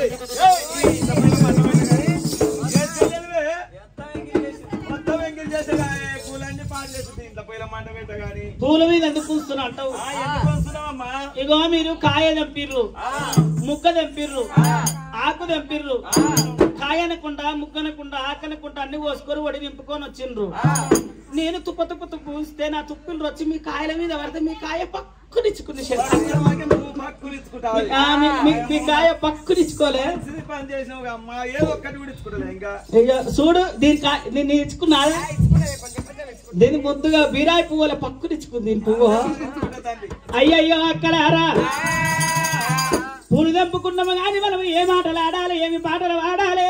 చూడండి ఏయ్, ఈ తప్పని మాట వినండి కానీ, ఏ చెల్లెలివే? మొత్తం ఎంగిల్ చేసేదా? ఏ పూలన్నీ పాడు చేస్తుంది ఇంత పైన మంట పెట్ట గాని పూల మీద ఎందుకు కూస్తున్నా అంటావు ఆ, ఎందుకు వస్తున్నావమ్మా ఇగో మీరు కాయ తెంపిర్రు ఆ, ముక్క తెంపిర్రు ఆకు తెంపిర్రు కాయనకుండా ముక్కనకుండా ఆకనకుండా అన్ని కోసుకొని వడి నింపుకొని వచ్చిండ్రు నేను తుప్ప తుప్ప తుప్పు ఉంచితే నా తుప్పులు వచ్చి మీ కాయల మీద పడితే మీ కాయ పక్కునిచ్చుకుంది అక్కడ మాకే నువ్వు పక్కులు ఇచ్చుకుంటావు మీ కాయ పక్కునిచ్చుకోలే మంచిది పని చేసినావు అమ్మా ఏదో ఒక్కటి కూడా ఇచ్చుకుంటా ఇంకా ఇక చూడు దీని కాయ నేను ఇచ్చుకున్నాదా దీని ముద్దుగా బీరాయి పువ్వుల పక్కునిచ్చుకుంది దీని పువ్వు ఇచ్చుకుంటా తండ్రి అయ్యయ్యో అక్కడ రా పూలు తెంపుకున్నాము కానీ మనం ఏ మాటలు ఆడాలి ఏమి పాటలు ఆడాలి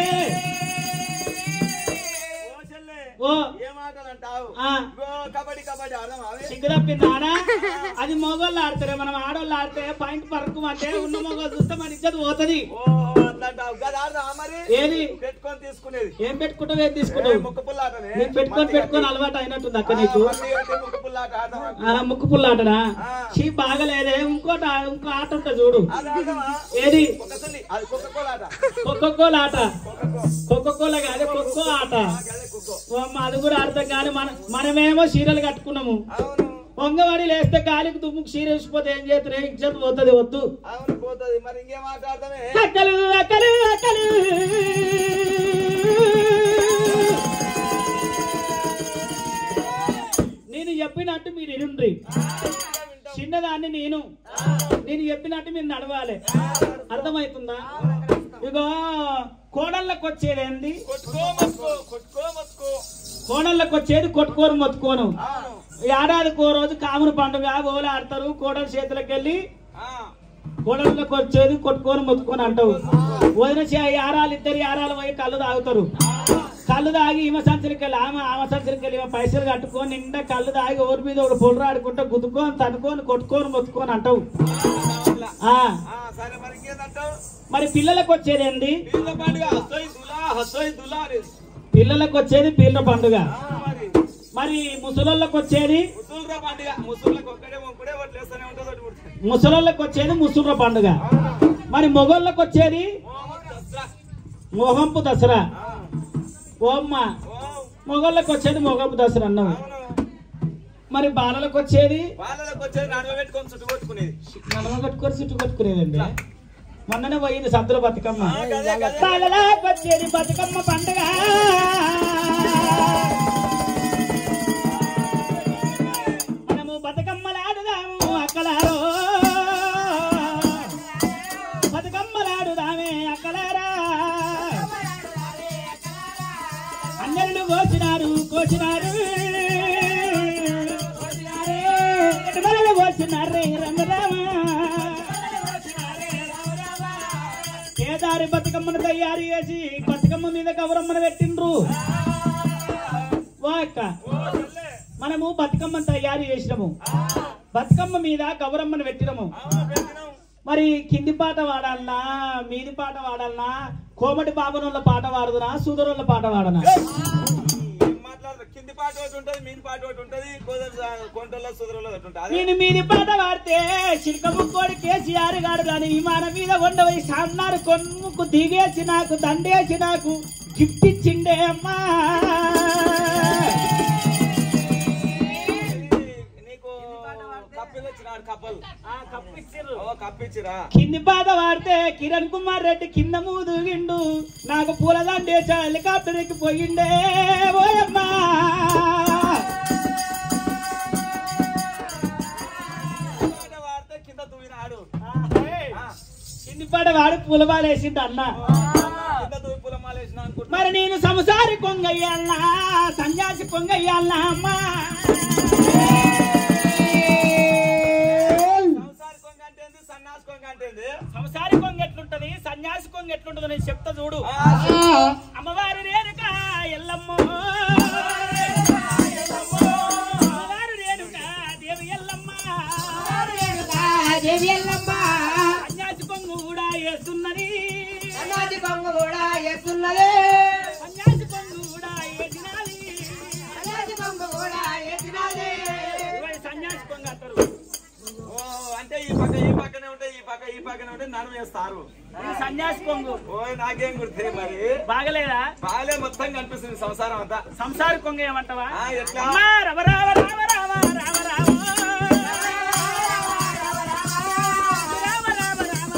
ఓ చెల్లె ఓ ఏ మాటలు అంటావు ఆ ఇగో కబడ్డీ కబడ్డీ ఆడదాం అవే సిగ్గు తప్పిందానా అది మొగోళ్ళు ఆడతారే మనం ఆడోళ్ళు ఆడితే పాయింట్ పరకు అంటే ఉన్న మొగోళ్ళు చూస్తే మన ఇజ్జత్ పోతది ఓ అట్లా అంటావు కదా ఆడదామా మరి ఏది పెట్టుకొని తీసుకునేది ఏం పెట్టుకుంటావు ఏం ఏ, తీసుకుంటావు ముక్కు పుల్లాటనే నేను పెట్టుకొని పెట్టుకొని అలవాటు అయినట్టుంది అక్క నీకు ముక్కు పుల్లాట ఆడదాం ఆ ముక్కు పుల్లాటనా ఆ. చీ బాగలేదే ఇంకోటి ఆ- ఇంకో ఆట ఉంటుంది చూడు ఆడదామా ఏది ఒక తల్లి అది కుక్క కోలాట కొక్కకోల ఆట కుక్కకో కొక్కకోల కాదే కొక్కో ఆట అదే కుక్కో ఓ అమ్మ, అది కూడా ఆడతాం కానీ మన మనమేమో చీరలు కట్టుకున్నాము అవును పొంగవాడి లేస్తే గాలికి దుమ్ముకు చీర వేసిపోతే ఏం చేస్తారు ఇజ్జత్ పోతుంది వద్దు అవును పోతుంది మరి ఇంకేం మాట్లాడతామే అక్కలు అక్కలు అక్కలు నేను చెప్పినట్టు మీరు ఎనుండ్రి చిన్నదాన్ని నేను నేను చెప్పినట్టు మీరు నడవాలి అర్థమవుతుందా ఇగో కోడళ్ళకి వచ్చేది ఏంది కొట్టుకో మసుకో కొట్టుకో మసుకో కోడళ్ళకి వచ్చేది కొట్టుకోరు మొత్తుకోను అవును ఏడాదికి ఓ రోజు కామురు పండుగ ఓలు ఆడతారు కోడల చేతులకు వెళ్ళి ఆ, కోడళ్ళకి వచ్చేది కొట్టుకొని మొత్తుకొని అంటావు వదిన చే- యారాలు ఇద్దరు యారాలు పోయి కళ్ళు తాగుతారు కళ్ళు తాగి ఈమె సంచులకి వెళ్ళి ఆమె ఆమె సంచులకి వెళ్ళి ఈమె పైసలు కట్టుకొని నిండా కళ్ళు తాగి ఓరి మీద ఒక పొలరు ఆడుకుంటా గుద్దుకొని తనుకొని కొట్టుకొని మొత్తుకొని అంటావు ఆ ఆ, సరే మరి ఇంకేందంటావు మరి పిల్లలకు వచ్చేది ఏంది వీళ్ళ పండుగ హసోయ్ దులా హసోయ్ దులా అనేది. పిల్లలకు వచ్చేది పీర్ల పండుగ ఆ, మరి మరి ముసలోళ్ళకి వచ్చేది ముసూల్రా పండుగ ముసూళ్ళకి ఒక్కడే ఒక్కడే ఒట్లేస్తూనే ఉంటుంది ఒకటి ముడుతుంది. ముసలోళ్ళకి వచ్చేది ముసుర్ర పండుగ మరి మొగోళ్ళకి వచ్చేది మోహన్ దసరా. మొగంపు దసరా ఆ, ఓమ్మ ఓ, మొగోళ్ళకి వచ్చేది మొగంపు దసరా అన్నావు అవును మరి బాలలకు వచ్చేది వాళ్ళకి వచ్చేది నడువ పెట్టుకొని చుట్టు కొట్టుకునేది నడమ కట్టుకొని చుట్టూ కట్టుకునేదండి మొన్ననే పోయింది సద్దుల బతుకమ్మ ఆ, గదే, గదే. బాలలకు వచ్చేది బతుకమ్మ పండుగ మనము బతుకమ్మలాడుదాము అక్కలారో బతుకమ్మలాడుదామే అక్కలారా అన్నెళ్ళు కోసినారు కోసినారు ఎటుమలలు కోసినారే రంగరామ కేదారి బతుకమ్మను తయారు చేసి బతుకమ్మ మీద గౌరమ్మను పెట్టిండ్రు వా అక్క ఓ, చెల్లె. మనము బతుకమ్మను తయారు చేసినాము బతుకమ్మ మీద గౌరమ్మను పెట్టినాము అవును, పెట్టినాం. మరి కింది పాట వాడాలనా మీది పాట వాడాలనా కోమటి బాబనోళ్ళ పాట వాడదునా సూదరోళ్ళ పాట వాడనా ఏం మాట్లాడరు కింది పాట ఒకటి ఉంటది మీది పాట ఒకటి ఉంటది కోదల కొంటల్లో సుదరలో ఒకటి ఉంటది అదే నేను మీది పాట వాడితే చిలకముక్కోడి కేసీఆర్ గారు దాని విమానం మీద ఉండవై సాన్నారు కొన్నుకు దిగేసి నాకు దండేసి నాకు గిఫ్ట్ ఇచ్చిండే అమ్మా నీకు కప్పిలు వచ్చినాడు కప్పలు ఓ కప్పిచ్చిరా కింది పాట వాడితే కిరణ్ కుమార్ రెడ్డి కింద మూదుగిండు నాకు పూల దండేసి హెలికాప్టర్ ఎక్కి పోయిండే ఓయమ్మా పాట వాడితే కింద దూయినాడు ఆ, కింది పాట వాడి పూలబాలేసిండు అన్న కింద దూయి పులమాలు వేసిన అనుకుంటా మరి నేను సంసారి కొంగయ్యాలనా సన్యాసి కొంగయ్యాలనా అమ్మా సంసారి కొంగ అంటే ఏంది సన్నాసి కొంగ అంటే ఏంది సంసారి కొంగ ఎట్లుంటది సన్యాసి కొంగ ఎట్లుంటదో నేను చెప్తా చూడు ఆ, అమ్మవారు రేణుక ఎల్లమ్మ అమ్మవారు రేణుక దేవి ఎల్లమ్మ దేవి ఎల్లమ్మ సన్యాసి కొంగు కూడా వేస్తున్నది సమాధి కొంగ కూడా ఎత్తున్నదే సన్యాసి కొంగు కూడా వేసినది సమాధి కొంగ కూడా ఎత్తినదే ఇవాళ సన్యాసి కొంగ అంటారు ఓ అంటే ఈ పక్క ఈ పక్కనే ఉంటాయి ఈ పక్క ఈ పక్కనే ఉంటాయి నాన్న వేస్తారు ఇది సన్యాసి కొంగు ఓ నాకేం గుర్తే మరి బాగలేదా బాలే మొత్తం కనిపిస్తుంది సంసారం అంతా సంసార కొంగ ఏమంటావా ఆ, ఎట్లా? అమ్మా, రవ రావ రావ రావ రావ రావ. రావ రావ రావ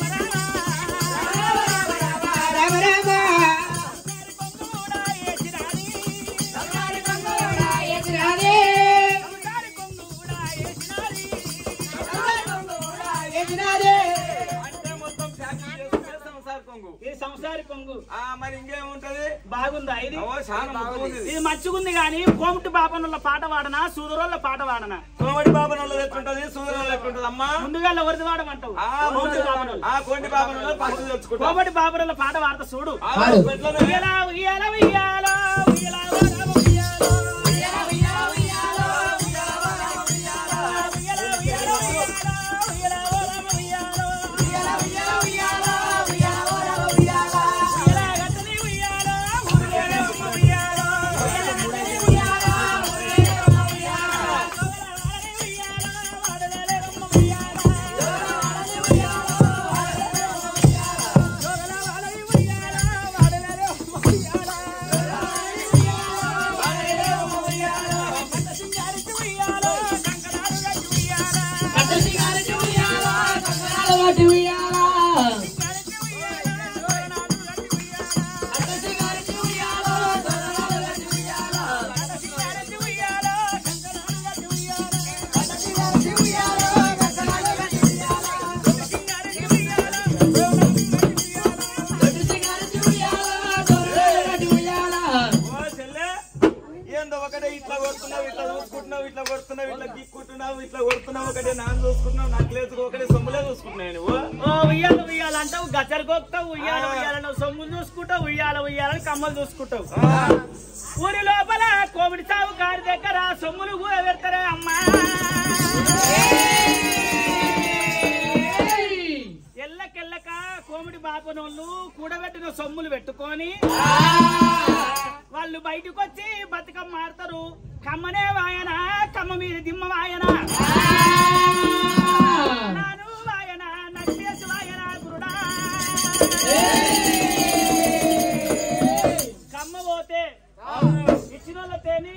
రావ రావ. రామ రామ కొంగుడా ఏసిరాని. సంసారి కొంగుడా ఎదురాడే సంసారి కొంగుడా ఏసిరాని. సంసారి కొంగుడా ఎదురాడే అంటే మొత్తం ప్యాకింగ్ చేసుకుంటే సంసార కొంగు ఇది సంసారి కొంగు ఆ మరి ఇంకేముంటది బాగుందా ఇది ఓ చాలా బాగుంది ఇది మంచిగుంది గాని కోమటి బాపనుల పాట వాడనా సూదరోళ్ళ పాట వాడనా కోమడి బాబనోళ్ళు ఎట్లుంటది సూదరంలో ఎట్లుంటది అమ్మా ముందుగా ఎవరిది వాడమంటావు ఆ కోమటి బాపనులు ఆ కోండి బాబనోళ్ళు ఫస్ట్ తెచ్చుకుంటాం కోమటి బాపనుల పాట వాడతా చూడు ఆ, ఎట్లనో ఉయ్యాల ఉయ్యాల ఉయ్యాల ఉయ్యాల వరవ ఉయ్యాల. ఉయ్యాల ఉయ్యాల ఉయ్యాల ఉయ్యాల ఉయ్యాల ఉయ్యాల ఉయ్యాల వరవ ఉయ్యాల. ఉయ్యాల ఉయ్యాల ఉయ్యాల ఉయ్యాల వరవ ఉయ్యాల ఉయ్యాల గట్టని ఉయ్యాల, ఊరికేనే ఉమ్మ ఉయ్యాల. ఉయ్యాల ఉయ్యాల ఉయ్యాల వాడలేని ఉయ్యాల, వాడలేని ఉమ్మ ఉయ్యాల. జోగల వాడని ఉయ్యాల, వాడలేని ఉమ్మ ఉయ్యాల. పట్ట సింగారికి ఉయ్యాల, కంకణాలు కట్టి ఉయ్యాల. కట్టసి గారికి ఉయ్యాల కంకణాలు కట్టి ఉయ్యాల సింగారికి ఉయ్యాల, కంకణాలు కట్టి ఉయ్యాల. కట్టసి గారికి ఉయ్యాల కంకణాలు కట్టి ఉయ్యాల పట్ట సింగారికి ఉయ్యాల, కంకణాలు కట్టి ఉయ్యాల. కట్టసి గారికి ఉయ్యాల కంకణాలు కట్టి ఉయ్యాల సింగారికి ఉయ్యాల, కట్టసి గారికి ఉయ్యాల కంకణాలు కట్టి ఉయ్యాల ఓ చెల్లె ఏందో ఒకటే ఇట్లా కొడుతున్నావు ఇట్లా చూసుకుంటున్నావు ఇట్లా కొడుతున్నావు ఇట్లా గిక్కుంటున్నావు ఇట్లా కొడుతున్నావు ఒకటే నాన్న చూసుకుంటున్నావు నాకు లేదు ఒకటే సొమ్ములే చూసుకుంటున్నావు నువ్వు ఓ ఉయ్యాల ఉయ్యాల అంటావు గచ్చరు కొక్తావు ఉయ్యాల ఉయ్యాల నువ్వు సొమ్ములు చూసుకుంటావు ఉయ్యాల ఉయ్యాలని కమ్మలు చూసుకుంటావు ఆ, ఊరి లోపల కోవిడి సాగు కారి దగ్గర సొమ్ములు కూడా పెడతారే అమ్మా ఎల్లకెళ్ళక కోమిడి బాపనోళ్ళు కూడబెట్టిన సొమ్ములు పెట్టుకొని వాళ్ళు బయటకు వచ్చి బతుకమ్మ ఆడతారు కమ్మనే వాయన కమ్మ మీద దిమ్మ వాయన నాను వాయన నడిపేసి వాయన గురుడా కమ్మ పోతే ఇచ్చిన వాళ్ళ తేని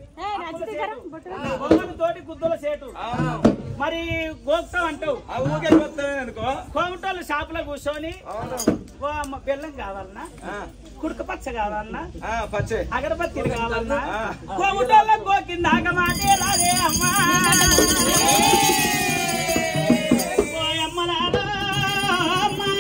తోటి గుద్దల సేటు అవును. మరి గోక్తాం అంటావు ఆ ఊకే కొత్తమే అనుకో కోమటోళ్ళు షాపులో కూర్చొని అవును ఓ అమ్మ బెల్లం కావాలన్నా ఆ, కుడుక పచ్చ కావాలన్నా ఆ, పచ్చే అగరబత్తీలు కావాలన్నా ఆ. కోమటోళ్ళ గోకిందాక మాటే రాదే అమ్మా ఓ అమ్మలారా, అమ్మా.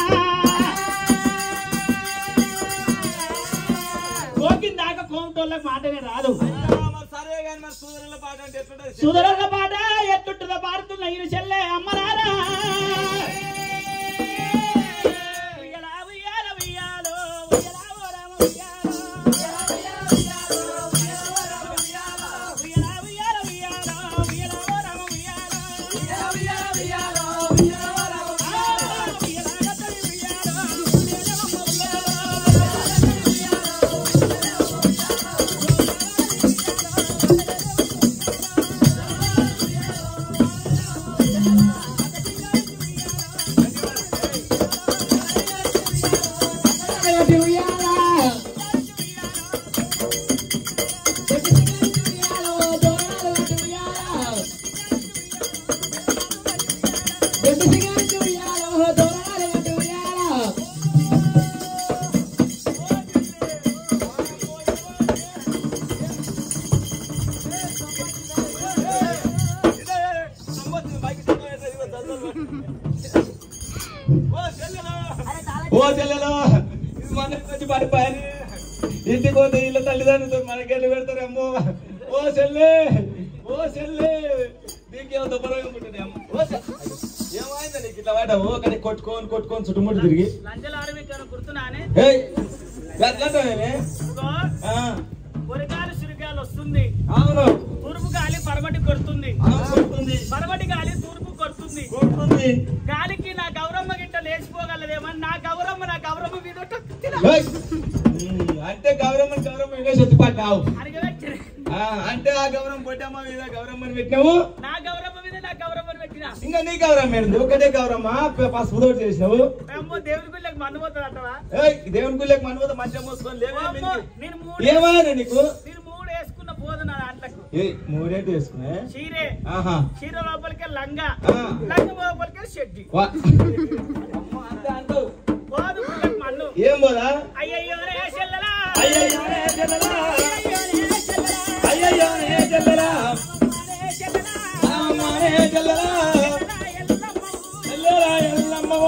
గోకిందాక కోమటోళ్ళకి మాటనే రాదు ఆ, మరి సరే కానీ మరి సూదరుల పాట అంటే ఎట్లుంటది సుధరన్న పాట ఎట్టుంటుందో పాడుతున్న ఈయన చెల్లె అమ్మరారా ఉయ్యాల, ఉయ్యాల, ఉయ్యాలో, ఉయ్యాల, ఓ రామ, ఉయ్యాలో. ఉయ్యాల, ఉయ్యాల, ఉయ్యాలో, ఉయ్యాల, ఓ రామ, ఉయ్యాలో. ఆ, ఉయ్యాల గతడి ఉయ్యాలో, ఉయ్యాల, ఉయ్యాలో. కట్టి ఉయ్యాల కట్టసి గారికి ఉయ్యాల దోరాలు కట్టి ఉయ్యాల కట్టసి గారికి ఉయ్యాల దోరాలు కట్టి ఉయ్యాల ఇదే, నమ్మొచ్చు, బైక్ సిగ్నల్ వేస్తే ఇదిగో దద్దలు పట్టు. ఓ చెల్లెలు ఓ చెల్లెలు ఇది మనకి వచ్చి పడిపోయాని ఇంటికి పోతే ఇళ్ళ తల్లిదండ్రులతో మనకెళ్ళి పెడతారేమో ఓ చెల్లె ఓ చెల్లె నీకేమో దుబ్బరంగా ఉంటుంది అమ్మ ఓ చె- ఏమైందా నీకు ఇట్లా వాట ఓ కడి కొట్టుకొని కొట్టుకొని చుట్టుముట్టు తిరిగి లంజల ఆరమికను గుర్తున్నానే ఏయ్ గట్లంటావేమే ఇదిగో, ఆ, పొరిగాలి సురిగాలి వస్తుంది అవును తూర్పు గాలి పరమటి కొడుతుంది అవును కొడుతుంది పరమటి గాలి తూర్పు కొడుతుంది కొడుతుంది గాలికి నా గౌరమ్మ గిట్ట లేచిపోగలదేమని నా గౌరమ్మ నా గౌరమ్మ మీద ఏయ్! ఉమ్, అంటే గౌరమ్మని గౌరమ్మ మీద చెత్తి పట్టావు అరగబెట్టి ఆ, అంటే ఆ గౌరవం పొట్టమ్మ మీద గౌరమ్మని పెట్టినావు నా గౌరమ్మ మీద నా గౌరమ్మని పెట్టిన అయినా ఇంకా నీ గౌరవం ఏంది ఒకటే గౌరమ్మా పసుపు తోటి చేసినావు అమ్మో దేవుడి గుళ్ళకి మన్ను పోతుంది అంటవా ఏయ్ దేవుని గుళ్ళకి మనవత మంచిగా మూసుకొని లేవే అమ్మో, మీదికి. నేను మూడు ఏమైనా నీకు నేను మూడు వేసుకున్న పోదు నా దాంట్లకు ఏ మూడేంటి వేసుకునే చీరే ఆహా చీర లోపలికే లంగా ఆ. లంగ లోపలికే షెడ్డి వా అమ్మో, అంతే అంటావు పోదు గుళ్ళకి మన్ను ఏం పోదా అయ్యయ్యో రే చెల్లెలా అయ్యయ్యో రే చెల్లెలా. అయ్యయ్యో రే చెల్లెలా. అయ్యయ్యో రే చెల్లెలా. అమ్మా రే చెల్లెలా. రామమ్మ రే చెల్లెలా. ఎల్లమ్మ. చెల్లెలా ఎల్లమ్మో.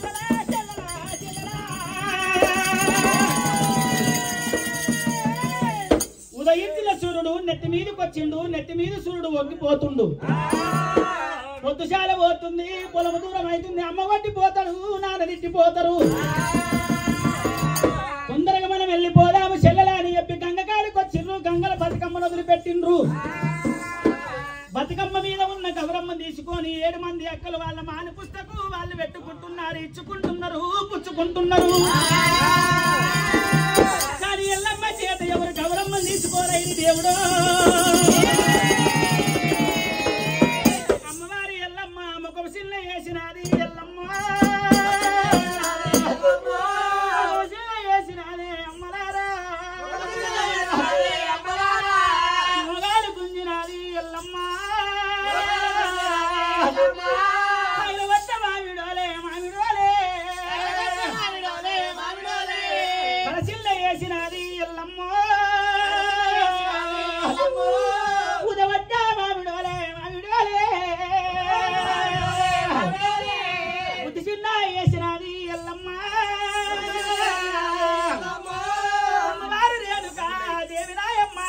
ఉదయించిన సూర్యుడు నెత్తి మీదకి వచ్చిండు నెత్తి మీద సూర్యుడు వంగిపోతుండు పొద్దుశాల పోతుంది పొలము దూరం అవుతుంది అమ్మ వడ్డి పోతాడు నాన్న తిట్టిపోతారు తొందరగా మనం వెళ్ళిపోదాము చెల్లెలా అని చెప్పి గంగకాడికి వచ్చిండ్రు గంగల బతుకమ్మను వదిలిపెట్టిండ్రు బతుకమ్మ మీద ఉన్న గౌరమ్మ తీసుకొని ఏడు మంది అక్కలు వాళ్ళ మాని పుస్తకు వాళ్ళు పెట్టుకుంటున్నారు ఇచ్చుకుంటున్నారు పుచ్చుకుంటున్నారు కానీ ఎల్లమ్మ చేత ఎవరు గౌరమ్మ తీసుకోరైంది దేవుడు అమ్మవారి ఎల్లమ్మ ముఖం సిల్ల వేసినది ఎల్లమ్మ ముఖం సిల్ల వేసినది అమ్మలారా మొగాలు గుంజినది ఎల్లమ్మ ఆయన వద్ద మామిడోలే మామిడోలే కడసిల్ల వేసినది ఎల్లమ్మ ఉదవడ్డ మామిడోలే మామిడోలే బుద్ధి చిన్న వేసినది ఎల్లమ్మ అమ్మవారు రేణుకా దేవి రాయమ్మ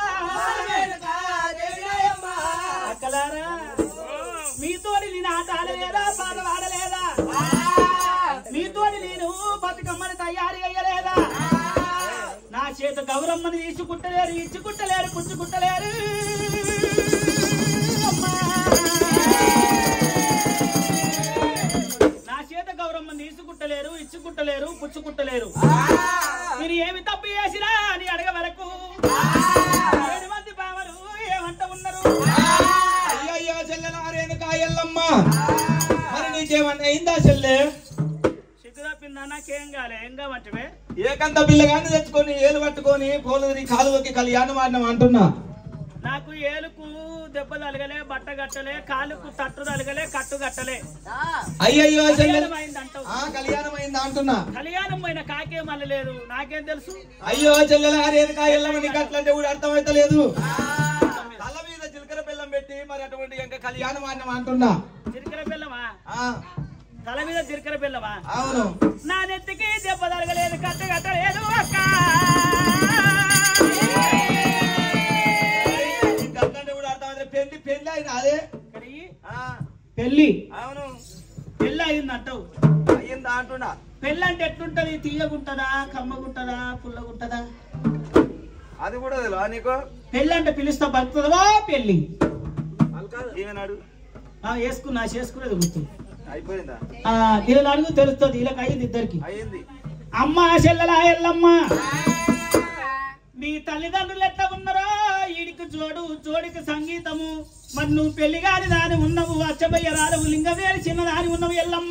అక్కలారా మీతోటి నేను ఆట ఆడలేదా పాట ఆడలేదా మీతోటి నేను బతుకమ్మని తయారు అయ్యలేదా నా చేత గౌరమ్మని తీసుకుంటలేరు ఇచ్చుకుంటలేరు పుచ్చుకుంటలేరు అమ్మా. నా చేత గౌరమ్మని తీసుకుంటలేరు ఇచ్చుకుంటలేరు పుచ్చుకుంటలేరు మీరు ఏమి తప్పు చేసినా అని అడగ వరకు ఏడు మంది బావలు ఏమంట ఉన్నారు అయ్యయ్యో చెల్లెలా రేణుకా ఎల్లమ్మ మరి నీకేమన్నా అయిందా చెల్లె సిగ్గు తప్పిందా నాకేం కాలే ఏం కావంటే ఏకంత పిల్లగాన్ని తెచ్చుకొని ఏలు పట్టుకొని పోలు కాలు ఒక్కి కళ్యాణం ఆడినాం అంటున్నా నాకు ఏలుకు దెబ్బ తలగలే బట్ట కట్టలే కాలుకు తట్టు తలగలే కట్టు కట్టలే అయ్యయ్యో చెల్లె కళ్యాణం అయింది అంటావు ఆ కళ్యాణం అయిందా అంటున్నా కళ్యాణం పోయిన కాకే మళ్ళీ లేదు నాకేం తెలుసు అయ్యో చెల్లెల రేణుకా ఎల్లమ్మ నీకు అట్లంటే కూడా అర్థమైతలేదు తల మీద జీలకర్ర బెల్లం పెట్టి మరి అటువంటి ఇంకా కళ్యాణం ఆడినాం అంటున్నా చిరకర బెల్లమా ఆ తల మీద చిరకర బెల్లమా అవును నా నెత్తికి దెబ్బ తలగలేదు కట్టు కట్టలేదు అక్క నీకు అట్లంటే కూడా అర్థమైతే పెళ్లి పెళ్లి అయినా అదే కానీ ఆ, పెళ్ళి అవును పెళ్ళి అయింది అంటావు అయ్యిందా అంటున్నా పెళ్ళి అంటే ఎట్లుంటది తీయగుంటదా కమ్మగుంటదా పుల్లగుంటదా అది కూడా తెలియదు నీకు పెళ్ళి అంటే పిలుస్తా బతుకుతుందా పెళ్ళి ఏమన్నాడు ఆ, వేసుకున్నా చేసుకునేది గుర్తు అయిపోయిందా ఆ, వీళ్ళని అడుగు తెలుస్తుంది వీళ్ళకి అయ్యింది ఇద్దరికి అయ్యింది అమ్మ చెల్లెలా ఎల్లమ్మ మీ తల్లిదండ్రులు ఎట్లా ఉన్నారో ఈడికి జోడు జోడికి సంగీతము మరి నువ్వు పెళ్లి కాని దాని ఉన్నవు అచ్చబయ్య రాడవు లింగవేరి చిన్న దాని ఉన్నవు ఎల్లమ్మ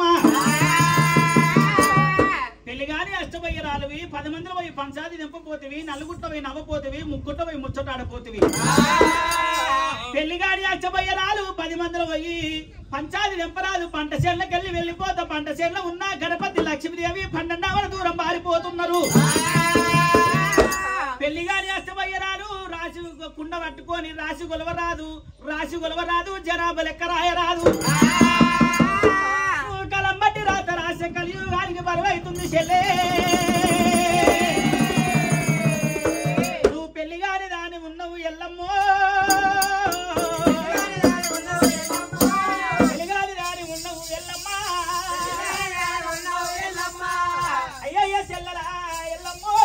పెళ్లి కాని అష్టబయ్య రాలవి పది మందిలో పోయి పంచాది నింపపోతివి నలుగుట్ట పోయి నవ్వపోతివి ముగ్గుట్ట పోయి ముచ్చటాడపోతివి పెళ్లి కాని అచ్చబయ్య రాలు పది మందిలో పోయి పంచాది నింపరాదు పంట చెట్లకెళ్ళి వెళ్ళిపోతా పంట చెట్ల ఉన్న గణపతి లక్ష్మీదేవి పన్నెండవల దూరం పారిపోతున్నారు పెళ్లి గాని అష్టమయ్యరాదు రాసి కుండ పట్టుకొని రాసి గొలవరాదు రాసి గొలవరాదు జనాభా లెక్క రాయరాదు కలం బట్టి రాత రాసే కలియుగానికి బరువైతుంది చెల్లే నువ్వు పెళ్లి గాని దాని ఉన్నవు ఎల్లమ్మో పెళ్లి గాని దాని ఉన్నవు ఎల్లమ్మా అయ్యయ్య చెల్లరా ఎల్లమ్మో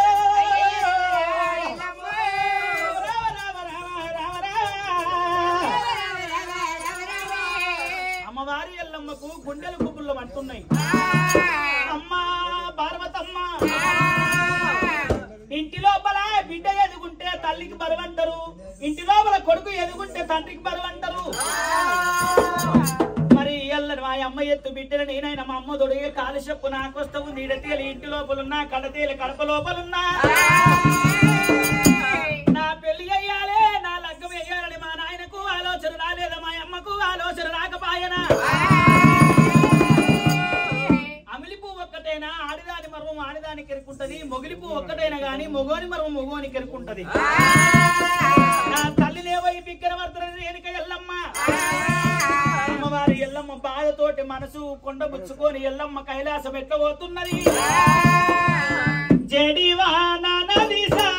రామ రామ రామ రామ రామ అమ్మవారి ఎల్లమ్మకు గుండెలు కుబుళ్ళు అంటున్నాయి అమ్మా భారవతమ్మ ఇంటి లోపల బిడ్డ ఎదుగుంటే తల్లికి బరువంటారు ఇంటి లోపల కొడుకు ఎదుగుంటే తండ్రికి బరువంటారు అమ్మ ఎత్తు బిడ్డల నేనైనా మా అమ్మ దొడిగే కాలు చెప్పు నాకొస్తావు నీడతీల ఇంటి లోపలున్నా కడతీల కడప లోపలున్నా నా పెళ్లి అయ్యాలే నా లగ్గం వేయాలని మా నాయనకు ఆలోచన రాలేదా మా అమ్మకు ఆలోచన రాకపాయనా అమిలి పువ్వు ఒక్కటైనా ఆడిదాని మర్మం ఆడిదానికి ఎరుకుంటది మొగిలి పువ్వు ఒక్కటైనా గాని మొగోని మర్మం మొగోనికి ఎరుకుంటది నా తల్లినేవో ఈ బిగ్గర వర్తనది వెనుక ఎల్లమ్మ అమ్మవారి ఎల్లమ్మ బాధతోటి మనసు కొండ ముచ్చుకొని ఎల్లమ్మ కైలాసం ఎట్ల పోతున్నది జడివాన నది సా